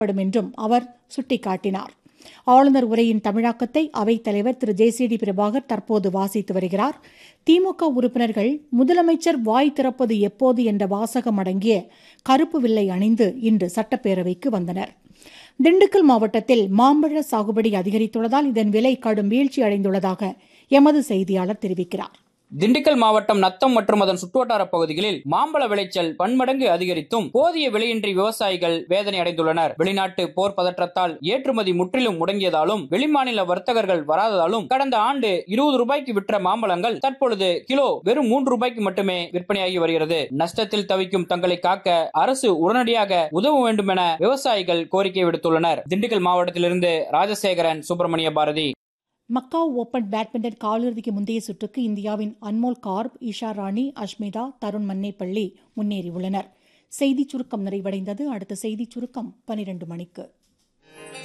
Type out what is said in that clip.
படும் என்றும் அவர் சுட்டிக்காட்டினார் ஆளுநர் உரையின் தமிழாக்கத்தை அவைத் தலைவர் Thiru J C D Prabhakar தற்போது வாசித்து வருகிறார் திமுக உறுப்பினர்கள் முதலமைச்சர் வாய் திறப்பது எப்போது என்ற வாசகம் அடங்கிய கருப்பு வில்லை அணிந்து இன்று சட்டப்பேரவைக்கு வந்தனர் திண்டுக்கல் மாவட்டத்தில் மாம்பழ சாகுபடி அதிகரித்துள்ளதால் இதன் விலை கடும் வீழ்ச்சி அடைந்துள்ளதாக எமது செய்தியாளர் தெரிவிக்கிறார் திண்டுக்கல் மாவட்டம் நத்தம் மற்றும் அதன் சுற்றுவட்டார பகுதிகளில் மாம்பழ விளைச்சல் பன்மடங்கு அதிகரித்தும் போதிய விலையின்றி விவசாயிகள் வேதனை அடைந்துள்ளனர் வெளிநாட்டு போர் பதற்றத்தால் ஏற்றுமதி முற்றிலும் முடங்கியதாலும் வெளிமாநில வர்த்தகர்கள் வராததாலும் கடந்த ஆண்டு இருபது ரூபாய்க்கு விற்ற மாம்பழங்கள் தற்பொழுது கிலோ வெறும் மூன்று ரூபாய்க்கு மட்டுமே விற்பனையாகி வருகிறது நஷ்டத்தில் தவிக்கும் தங்களை காக்க அரசு உடனடியாக உதவ வேண்டும் என விவசாயிகள் கோரிக்கை விடுத்துள்ளனர் திண்டுக்கல் மாவட்டத்திலிருந்து Rajasekaran Subramania Bharathi Macau open badminton காலிறுதிக்கு முந்தைய சுற்றுக்கு இந்தியாவின் அன்மோல் கார்ப் ஈஷா ராணி அஷ்மிதா தருண் மன்னேப்பள்ளி முன்னேறியுள்ளனர் செய்திச் சுருக்கம் நிறைவடைந்தது அடுத்த செய்திச் சுருக்கம் பனிரெண்டு மணிக்கு